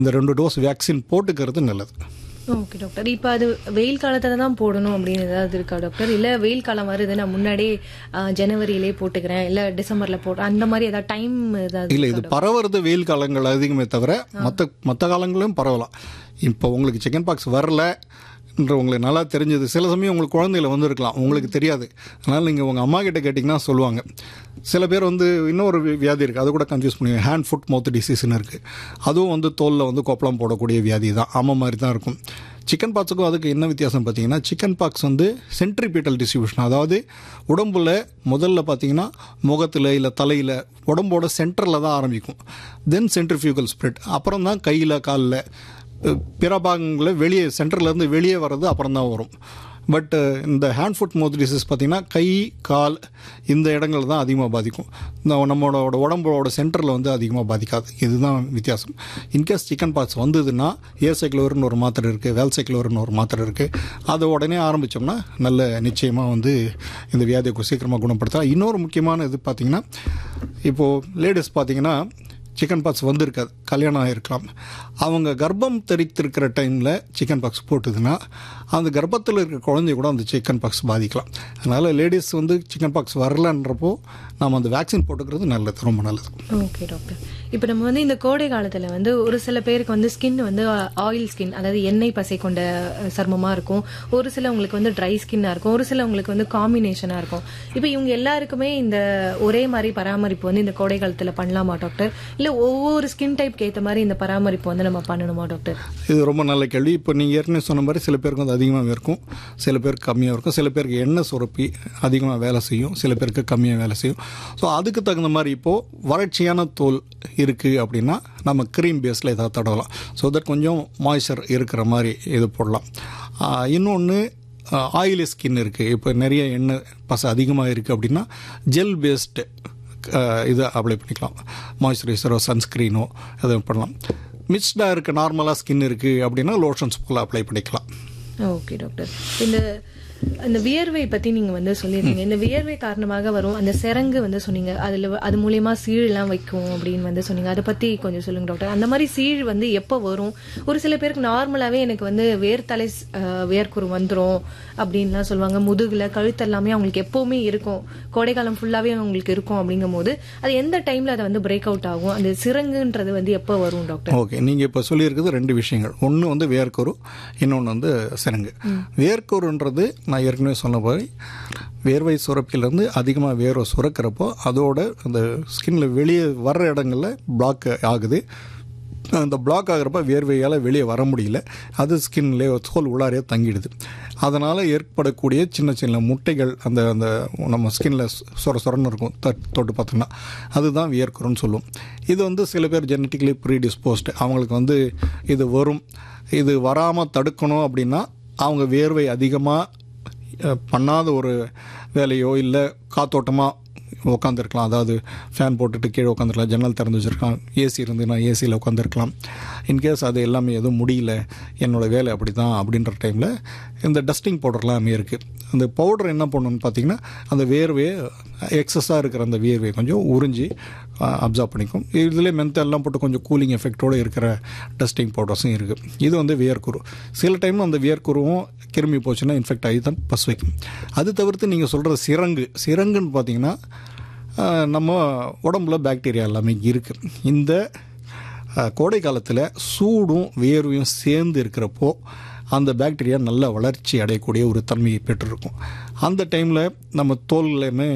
இந்த ரெண்டு dose vaccine போட்டுக்கிறது நல்லது ஓகே டாக்டர் இப்போ அது வெயில் காலத்துல தான் போடணும் அப்படின்னு ஏதாவது இருக்கா டாக்டர் இல்ல வெயில் காலம் வருது நான் முன்னாடியே ஆ, ஜனவரியிலே போட்டுக்கிறேன் இல்ல டிசம்பர்ல போட்டு அந்த மாதிரி ஏதாவது டைம் ஏதாவது இல்லை இருக்கா இது பரவுறது வெயில் காலங்கள் அதிகமே தவிர மற்ற மற்ற காலங்களிலும் பரவலாம் இப்போ உங்களுக்கு சிக்கன் பாக்ஸ் வரல என்ற உங்களுக்கு நல்லா தெரிஞ்சது சில சமயம் உங்களுக்கு குழந்தையில வந்திருக்கலாம் உங்களுக்கு தெரியாது அதனால் நீங்கள் உங்கள் அம்மா கிட்ட கேட்டிங்கன்னா சொல்லுவாங்க சில பேர் வந்து இன்னொரு வி- வியாதி இருக்குது அது கூட கன்ஃபியூஸ் பண்ணுவீங்க ஹேண்ட் ஃபுட் மவுத் டிசீஸ்னு இருக்குது அதுவும் வந்து தோலில் வந்து கொப்பளம் போடக்கூடிய வியாதி தான் ஆமாம் மாதிரி தான் இருக்கும் சிக்கன் பாக்ஸுக்கும் அதுக்கு என்ன வித்தியாசம் பார்த்தீங்கன்னா சிக்கன் பாக்ஸ் வந்து சென்ட்ரிபீட்டல் டிஸ்ட்ரிபியூஷன் அதாவது உடம்புல முதல்ல பார்த்தீங்கன்னா முகத்தில் இல்லை தலையில் உடம்போட சென்டரில் தான் ஆரம்பிக்கும் தென் சென்ட்ரிஃபியூகல் ஸ்ப்ரெட் அப்புறம் தான் கையில் காலில் பிற பாகங்களில் வெளியே சென்டர்லேருந்து வெளியே வர்றது அப்புறம் தான் வரும் பட் இந்த ஹேண்ட் ஃபுட் மவுத் டிசீஸ் பார்த்தீங்கன்னா கை கால் இந்த இடங்கள் தான் அதிகமாக பாதிக்கும் இந்த நம்மளோட உடம்போட சென்டரில் வந்து அதிகமாக பாதிக்காது இதுதான் வித்தியாசம் இன்கேஸ் சிக்கன் பாக்ஸ் வந்ததுன்னா ஏ சைக்ளோர்னு ஒரு மாத்திரை இருக்குது வேல் சைக்ளோர்னு ஒரு மாத்திரை இருக்குது அதை உடனே ஆரம்பித்தோம்னா நல்ல நிச்சயமாக வந்து இந்த வியாதியை சீக்கிரமாக குணப்படுத்தலாம் இன்னொரு முக்கியமான இது பார்த்தீங்கன்னா இப்போது லேடிஸ் பார்த்தீங்கன்னா சிக்கன் பாக்ஸ் வந்திருக்காது கல்யாணம் ஆகிருக்கலாம் அவங்க கர்ப்பம் தரித்திருக்கிற டைமில் சிக்கன் பாக்ஸ் போட்டுதுன்னா அந்த கர்ப்பத்தில் இருக்கிற குழந்தைய கூட அந்த சிக்கன் பாக்ஸ் பாதிக்கலாம் அதனால் லேடிஸ் வந்து சிக்கன் பாக்ஸ் வரலன்றப்போ நாம் அந்த வேக்சின் போட்டுக்கிறது நல்லது ரொம்ப நல்லது ஓகே டாக்டர் இப்போ நம்ம வந்து இந்த கோடை காலத்துல வந்து ஒரு சில பேருக்கு வந்து ஸ்கின் வந்து ஆயில் ஸ்கின் அதாவது எண்ணெய் பசை கொண்ட அஹ், சருமமா இருக்கும் ஒரு சிலவங்களுக்கு வந்து ட்ரை ஸ்கின்னா இருக்கும் ஒரு சிலவங்களுக்கு வந்து காம்பினேஷனா இருக்கும் இப்போ இவங்க எல்லாருக்குமே இந்த ஒரே மாதிரி பராமரிப்பு வந்து இந்த கோடை காலத்துல பண்ணலாமா டாக்டர் இல்ல ஒவ்வொரு ஸ்கின் டைப்க்கு ஏத்த மாதிரி இந்த பராமரிப்பு வந்து நம்ம பண்ணணுமா டாக்டர் இது ரொம்ப நல்ல கேள்வி இப்போ நீங்கள் ஏற்கனவே சொன்ன மாதிரி சில பேருக்கு வந்து அதிகமாக இருக்கும் சில பேருக்கு கம்மியாக இருக்கும் சில பேருக்கு எண்ணெய் சுரப்பி அதிகமாக வேலை செய்யும் சில பேருக்கு கம்மியாக வேலை செய்யும் ஸோ அதுக்கு தகுந்த மாதிரி இப்போது வறட்சியான தோல் இருக்குது அப்படின்னா நம்ம க்ரீம் பேஸில் ஏதாவது தடவலாம் ஸோ தட் கொஞ்சம் மாய்ஸ்சர் இருக்கிற மாதிரி இது போடலாம் இன்னொன்று ஆயிலி ஸ்கின் இருக்குது இப்போ நிறைய எண்ணெய் பசை அதிகமாக இருக்குது அப்படின்னா ஜெல் பேஸ்டு இதை அப்ளை பண்ணிக்கலாம் மாய்ஸ்சரைசரோ சன்ஸ்க்ரீனோ அதை பண்ணலாம் மிக்ஸ்டாக இருக்குது நார்மலாக ஸ்கின் இருக்குது அப்படின்னா லோஷன்ஸ் போல் அப்ளை பண்ணிக்கலாம் ஓகே டாக்டர் இந்த அந்த வியர்வை பத்தி நீங்க வந்து சொல்லியிருந்தீங்க இந்த வியர்வை காரணமாக வரும் அந்த சிரங்கு வந்து சொன்னீங்க அதுல வ- அது மூலியமா சீழெல்லாம் வைக்கும் அப்படின்னு வந்து சொன்னீங்க அதை பத்தி கொஞ்சம் சொல்லுங்க டாக்டர் அந்த மாதிரி சீழ் வந்து எப்போ வரும் ஒரு சில பேருக்கு நார்மலாவே எனக்கு வந்து வேர்த்தலை ஸ்- அஹ், வேர்க்குரு வந்துரும் அப்படின்லாம் சொல்லுவாங்க முதுகுல கழுத்து எல்லாமே அவங்களுக்கு எப்பவுமே இருக்கும் கோடைக்காலம் ஃபுல்லாவே அவங்களுக்கு இருக்கும் அப்படிங்கும் போது அது எந்த டைம்ல அதை வந்து பிரேக் அவுட் ஆகும் அந்த சிரங்குன்றது வந்து எப்போ வரும் டாக்டர் ஓகே நீங்கள் இப்போ சொல்லியிருக்கிறது ரெண்டு விஷயங்கள் ஒன்று வந்து வேர்க்கரு இன்னொன்று வந்து சிரங்கு வேர்க்கருன்றது நான் ஏற்கனவே சொன்ன மாதிரி வேர்வை சுரப்பிலேருந்து அதிகமாக வேர்வை சுரக்கிறப்போ அதோட அந்த ஸ்கின்ல வெளியே வர்ற இடங்கள்ல பிளாக் ஆகுது அந்த பிளாக் ஆகிறப்ப வேர்வையால் வெளியே வர முடியல அது ஸ்கின்லே தோல் உள்ளாரே தங்கிடுது அதனால் ஏற்படக்கூடிய சின்ன சின்ன முட்டைகள் அந்த அந்த நம்ம ஸ்கின்ல சொர சொரன்னு இருக்கும் தட் தொட்டு பார்த்தோம்னா அதுதான் வியர்க்குறோன்னு சொல்லுவோம் இது வந்து சில பேர் ஜெனட்டிக்கலி ப்ரீடிஸ்போஸ்டு அவங்களுக்கு வந்து இது வரும் இது வராமல் தடுக்கணும் அப்படின்னா அவங்க வேர்வை அதிகமாக பண்ணாத ஒரு வேலையோ இல்லை காத்தோட்டமாக உட்காந்துருக்கலாம் அதாவது ஃபேன் போட்டுட்டு கீழே உட்காந்துருக்கலாம் ஜன்னல் திறந்து வச்சுருக்கலாம் ஏசி இருந்துன்னா ஏசியில் உட்காந்துருக்கலாம் இன்கேஸ் அது எல்லாமே எதுவும் முடியல என்னோடய வேலை அப்படி தான் அப்படின்ற டைமில் இந்த டஸ்டிங் பவுடர்லாம் இருக்குது அந்த பவுடர் என்ன பண்ணணும்னு பார்த்தீங்கன்னா அந்த வேர்வையை எக்ஸஸாக இருக்கிற அந்த வேர்வையை கொஞ்சம் உறிஞ்சி அப்சர்வ் பண்ணிக்கும் இதில் மென்த்தெல்லாம் போட்டு கொஞ்சம் கூலிங் எஃபெக்டோடு இருக்கிற டஸ்டிங் பவுடர்ஸும் இருக்குது இது வந்து வியர்க்குரு சில டைம் அந்த வியர்க்குருவும் கிருமி போச்சுன்னா இன்ஃபெக்ட் ஆகி தான் பஸ் வைக்கும் அது தவிர்த்து நீங்கள் சொல்கிற சிரங்கு சிரங்குன்னு பார்த்தீங்கன்னா ஆஹ், நம்ம உடம்புல பாக்டீரியா எல்லாமே இருக்குது இந்த ஆஹ், கோடை காலத்தில் சூடும் வேர்வையும் சேர்ந்து இருக்கிறப்போ அந்த பாக்டீரியா நல்ல வளர்ச்சி அடையக்கூடிய ஒரு தன்மையை பெற்றிருக்கும் அந்த டைமில் நம்ம தோல்லையுமே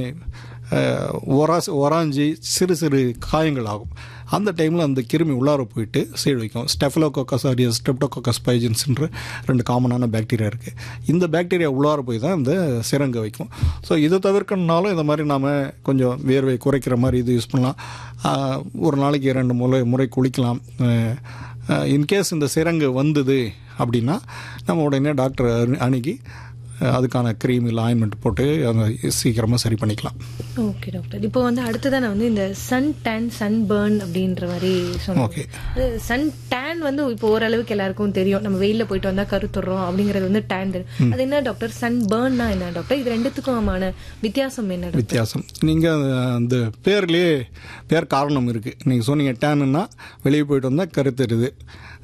ஒராஸ் ஒராஞ்சி சிறு சிறு காயங்கள் ஆகும் அந்த டைமில் அந்த கிருமி உள்ளார போயிட்டு சீழ் வைக்கும் ஸ்டெஃபலோகோக்கஸ் ஆரியஸ் ஸ்ட்ரெப்டோகோக்கஸ் பைஜன்ஸ்ன்ற ரெண்டு காமனான பாக்டீரியா இருக்குது இந்த பாக்டீரியா உள்ளார போய் தான் இந்த சிரங்க வைக்கும் ஸோ இதை தவிர்க்கணுனாலும் இந்த மாதிரி நாம் கொஞ்சம் வேர்வை குறைக்கிற மாதிரி இது யூஸ் பண்ணலாம் ஆஹ், ஒரு நாளைக்கு இரண்டு முறை முறை குளிக்கலாம் இன்கேஸ் இந்த சிரங்கு வந்தது அப்படின்னா நம்ம உடனே டாக்டர் அணுகி அதுக்கான க்ரீம் இல்லை ஆயின்மெண்ட் போட்டு அதை சீக்கிரமாக சரி பண்ணிக்கலாம் ஓகே டாக்டர் இப்போ வந்து அடுத்ததான் நான் வந்து இந்த சன் டேன் சன் பர்ன் அப்படின்ற மாதிரி சொன்னேன் Okay. சன் டேன் வந்து இப்போ ஓரளவுக்கு எல்லாருக்கும் தெரியும் நம்ம வெயில்ல போயிட்டு வந்தா கருத்துறோம் அப்படிங்கிறது வந்து டேன் தெரியும் அது என்ன டாக்டர் சன் பர்ன்னா என்ன டாக்டர் இது ரெண்டுத்துக்குமான வித்தியாசம் என்ன டாக்டர் வித்தியாசம் நீங்கள் அந்த பேர்லேயே பேர் காரணம் இருக்குது நீங்கள் சொன்னீங்க டேனுன்னா வெளியே போயிட்டு வந்தால் கருத்துருது